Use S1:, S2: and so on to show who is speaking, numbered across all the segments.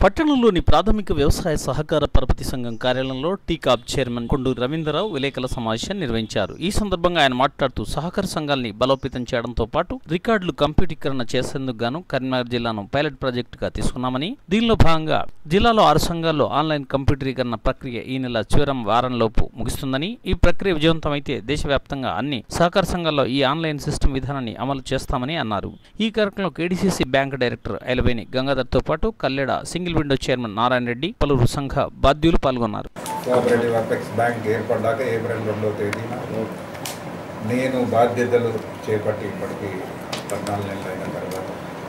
S1: పట్టణంలోని ప్రాథమిక వ్యవసాయ సహకార పరపతి సంఘం కార్యాలయంలో టీకాబ్ చైర్మన్ కొండూరు రవీంద్రరావు విలేకరుల సమావేశాన్ని నిర్వహించారు ఈ సందర్భంగా ఆయన మాట్లాడుతూ సహకార సంఘాలని బలోపేతం చేయడంతో పాటు రికార్డులు కంప్యూటీకరణ చేసేందుకు గాను కరీంనగర్ జిల్లాను పైలట్ ప్రాజెక్టుగా తీసుకున్నామని దీనిలో భాగంగా జిల్లాలో ఆరు సంఘాల్లో ఆన్లైన్ కంప్యూటరీకరణ ప్రక్రియ ఈ నెల చివరం వారంలోపు ముగుస్తుందని ఈ ప్రక్రియ విజయవంతమైతే దేశవ్యాప్తంగా అన్ని సహకార సంఘాల్లో ఈ ఆన్లైన్ సిస్టమ్ విధానాన్ని అమలు చేస్తామని అన్నారు ఈ కార్యక్రమంలో కేడీసీసీ బ్యాంక్ డైరెక్టర్ ఎలవేని గంగాధర్తో పాటు Kalleda single window chairman Narayana Reddy పలువురు సంఘ బాధ్యులు పాల్గొన్నారు
S2: కోఆపరేటివ్ అపెక్స్ బ్యాంక్ ఏర్పడ్డాక ఏప్రిల్ రెండవ తేదీన నేను బాధ్యతలు చేపట్టి ఇప్పటికి పద్నాలుగు నెలలు అయిన తర్వాత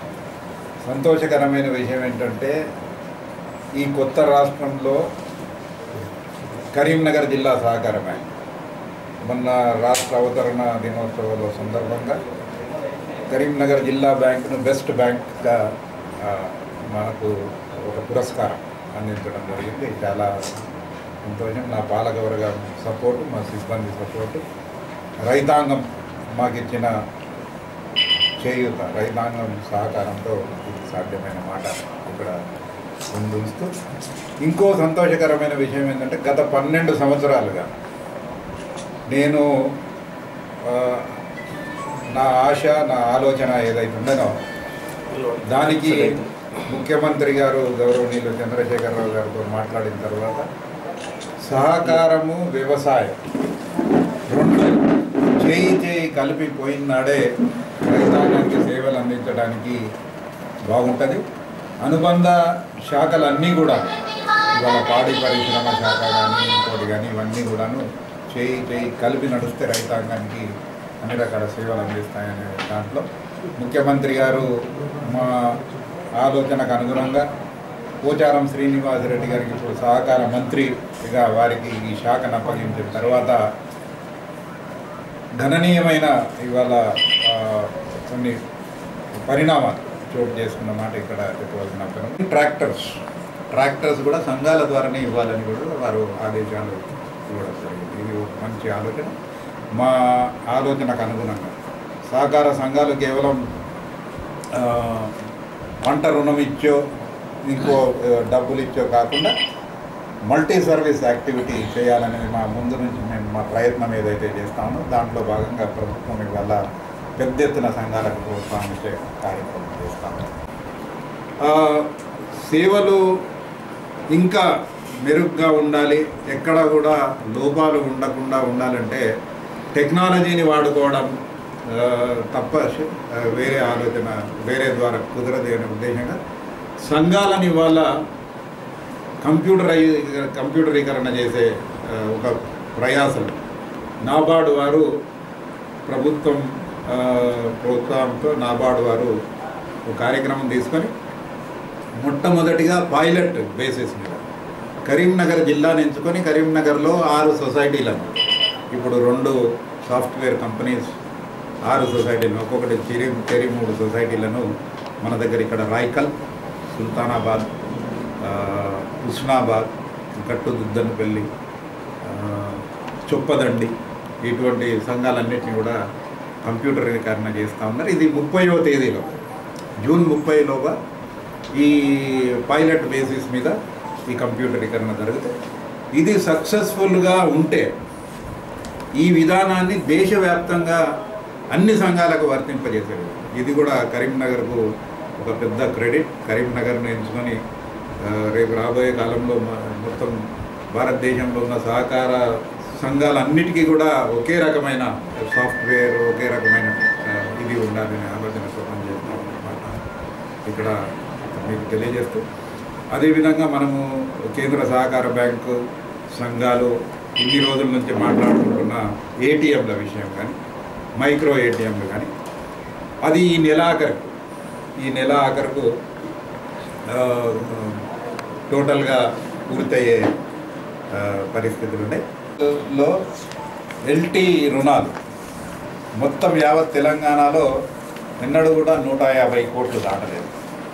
S2: సంతోషకరమైన విషయం ఏంటంటే ఈ కొత్త రాష్ట్రంలో కరీంనగర్ జిల్లా సహకార బ్యాంక్ మొన్న రాష్ట్ర అవతరణ దినోత్సవాల సందర్భంగా కరీంనగర్ జిల్లా బ్యాంకును బెస్ట్ బ్యాంక్గా ఆ, మనకు ఒక పురస్కారం అందించడం జరిగింది చాలా సంతోషం నా పాలకవర్గ సపోర్టు మా సిబ్బంది సపోర్టు రైతాంగం మాకు ఇచ్చిన చేయూత రైతాంగం సహకారంతో ఇది సాధ్యమైన మాట ఇక్కడ ముందుస్తూ ఇంకో సంతోషకరమైన విషయం ఏంటంటే గత పన్నెండు సంవత్సరాలుగా నేను ఆ, నా ఆశ నా ఆలోచన ఏదైతే ఉండనో దానికి ముఖ్యమంత్రి గారు గౌరవనీయులు చంద్రశేఖరరావు గారితో మాట్లాడిన తర్వాత సహకారము వ్యవసాయం రెండు చేయి చేయి కలిపి పోయినాడే రైతాంగానికి సేవలు అందించడానికి బాగుంటుంది అనుబంధ శాఖలన్నీ కూడా ఇవాళ పాడి పరిశ్రమ శాఖ కానీ ఇంకోటి కానీ ఇవన్నీ కూడాను చేయి చేయి కలిపి నడిస్తే రైతాంగానికి అన్ని రకాల సేవలు అందిస్తాయనే దాంట్లో ముఖ్యమంత్రి గారు మా ఆలోచనకు అనుగుణంగా పోచారం శ్రీనివాసరెడ్డి గారికి ఇప్పుడు సహకార మంత్రిగా వారికి ఈ శాఖను అప్పగించిన తర్వాత గణనీయమైన ఇవాళ ఆ, కొన్ని పరిణామాలు చోటు చేసుకున్న మాట ఇక్కడ చెప్పవలసిన అవసరం ట్రాక్టర్స్ ట్రాక్టర్స్ కూడా సంఘాల ద్వారానే ఇవ్వాలని కూడా వారు ఆదేశాలు ఇవ్వడం జరిగింది ఇది ఒక మంచి ఆలోచన మా ఆలోచనకు అనుగుణంగా సహకార సంఘాలు కేవలం ఆ, పంట రుణం ఇచ్చో ఇంకో ఆ, డబ్బులు ఇచ్చో కాకుండా మల్టీ సర్వీస్ యాక్టివిటీ చేయాలనేది మా ముందు నుంచి మేము మా ప్రయత్నం ఏదైతే చేస్తామో దాంట్లో భాగంగా ప్రభుత్వం ఇవాళ పెద్ద ఎత్తున సంఘాలకు ప్రోత్సాహం ఇచ్చే కార్యక్రమం చేస్తాము ఆ, సేవలు ఇంకా మెరుగ్గా ఉండాలి ఎక్కడ కూడా లోపాలు ఉండకుండా ఉండాలంటే టెక్నాలజీని వాడుకోవడం ఆ, తప్ప ఆ, వేరే ఆలోచన వేరే ద్వారా కుదరదు అనే ఉద్దేశంగా సంఘాలని ఇవాళ కంప్యూటరై కంప్యూటరీకరణ చేసే ఆ, ఒక ప్రయాసం నాబార్డు వారు ప్రభుత్వం ఆ, ప్రోత్సాహంతో నాబార్డు వారు ఒక కార్యక్రమం తీసుకొని మొట్టమొదటిగా పైలట్ బేసిస్ మీద కరీంనగర్ జిల్లాను ఎంచుకొని కరీంనగర్లో ఆరు సొసైటీలను ఇప్పుడు రెండు సాఫ్ట్వేర్ కంపెనీస్ ఆరు సొసైటీలను ఒక్కొక్కటి చెరి చెరి మూడు సొసైటీలను మన దగ్గర ఇక్కడ రాయ్కల్ సుల్తానాబాద్ ఆ, హుస్నాబాద్ గట్టుదుద్దనపల్లి ఆ, చొప్పదండి ఇటువంటి సంఘాలన్నింటినీ కూడా కంప్యూటరీకరణ చేస్తూ ఉన్నారు ఇది ముప్పైవ తేదీలో జూన్ ముప్పైలోగా ఈ పైలట్ బేసిస్ మీద ఈ కంప్యూటరీకరణ జరుగుతుంది ఇది సక్సెస్ఫుల్గా ఉంటే ఈ విధానాన్ని దేశవ్యాప్తంగా అన్ని సంఘాలకు వర్తింపజేశారు ఇది కూడా కరీంనగర్కు ఒక పెద్ద క్రెడిట్ కరీంనగర్ను ఎంచుకొని ఆ, రేపు రాబోయే కాలంలో మ- మొత్తం భారతదేశంలో ఉన్న సహకార సంఘాలన్నిటికీ కూడా ఒకే రకమైన సాఫ్ట్వేర్ ఒకే రకమైన ఆ, ఇది ఉండాలనే ఆలోచనతో పనిచేస్తాం అన్నమాట ఇక్కడ మీకు తెలియజేస్తూ అదేవిధంగా మనము కేంద్ర సహకార బ్యాంకు సంఘాలు ఇన్ని రోజుల నుంచి మాట్లాడుకుంటున్న ఏటీఎంల విషయం కానీ మైక్రో ఏటీఎంలు కానీ అది ఈ నెల ఆఖరికి ఈ నెల ఆఖరకు ఆ, టోటల్గా పూర్తయ్యే ఆ, పరిస్థితులు ఉన్నాయి లో ఎల్టీ రుణాలు మొత్తం యావత్ తెలంగాణలో నిన్నడు కూడా నూట యాభై కోట్లు దాటలేదు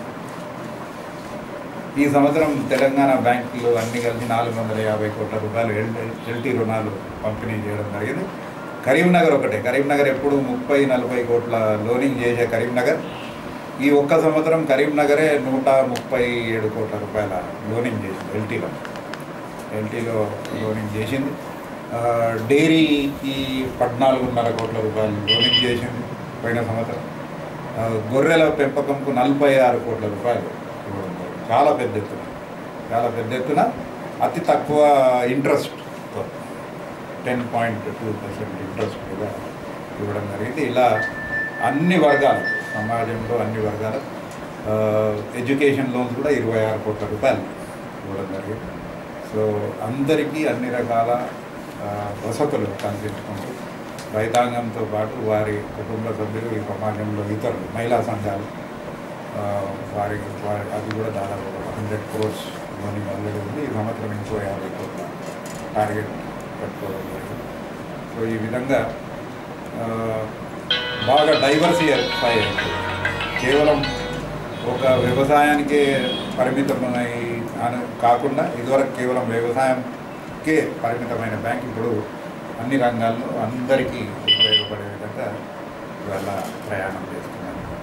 S2: ఈ సంవత్సరం తెలంగాణ బ్యాంకులు అన్ని కలిసి నాలుగు వందల యాభై కోట్ల రూపాయలు ఎల్ ఎల్టీ రుణాలు పంపిణీ చేయడం జరిగింది కరీంనగర్ ఒకటే కరీంనగర్ ఎప్పుడు ముప్పై నలభై కోట్ల లోనింగ్ చేసే కరీంనగర్ ఈ ఒక్క సంవత్సరం కరీంనగరే నూట ముప్పై ఏడు కోట్ల రూపాయల లోనింగ్ చేసింది ఎల్టీలో ఎల్టీలో లోనింగ్ చేసింది ఆ, డైరీకి పద్నాలుగున్నర కోట్ల రూపాయలు లోనింగ్ చేసింది పోయిన సంవత్సరం ఆ, గొర్రెల పెంపకంకు నలభై ఆరు కోట్ల రూపాయలు ఇవ్వడం జరిగింది. చాలా పెద్ద ఎత్తున చాలా పెద్ద ఎత్తున అతి తక్కువ interest ten point two percent interest మీద ఇవ్వడం జరిగింది ఇలా అన్ని వర్గాలు సమాజంలో అన్ని వర్గాల ఆ, ఎడ్యుకేషన్ లోన్స్ కూడా ఇరవై ఆరు కోట్ల రూపాయలు ఇవ్వడం జరిగింది సో అందరికీ అన్ని రకాల ఆ, వసతులు కల్పించుకుంటూ రైతాంగంతో పాటు వారి కుటుంబ సభ్యులు ఈ సమాజంలో ఇతరులు మహిళా సంఘాలు ఆ, వారికి వారి అది కూడా దాదాపు హండ్రెడ్ క్రోర్స్ లోని ఆల్రెడీ ఉంది ఈ సంవత్సరం ఇంకో యాభై కోట్ల టార్గెట్ పెట్టుకోవడం జరిగింది సో ఈ విధంగా ఆ, బాగా డైవర్సిఫై అయింది కేవలం ఒక వ్యవసాయానికే పరిమితమై అని కాకుండా ఇదివరకు కేవలం వ్యవసాయంకే పరిమితమైన బ్యాంక్ ఇప్పుడు అన్ని రంగాల్లో అందరికీ ఉపయోగపడే విధంగా ఇవాళ ప్రయాణం చేస్తున్నారు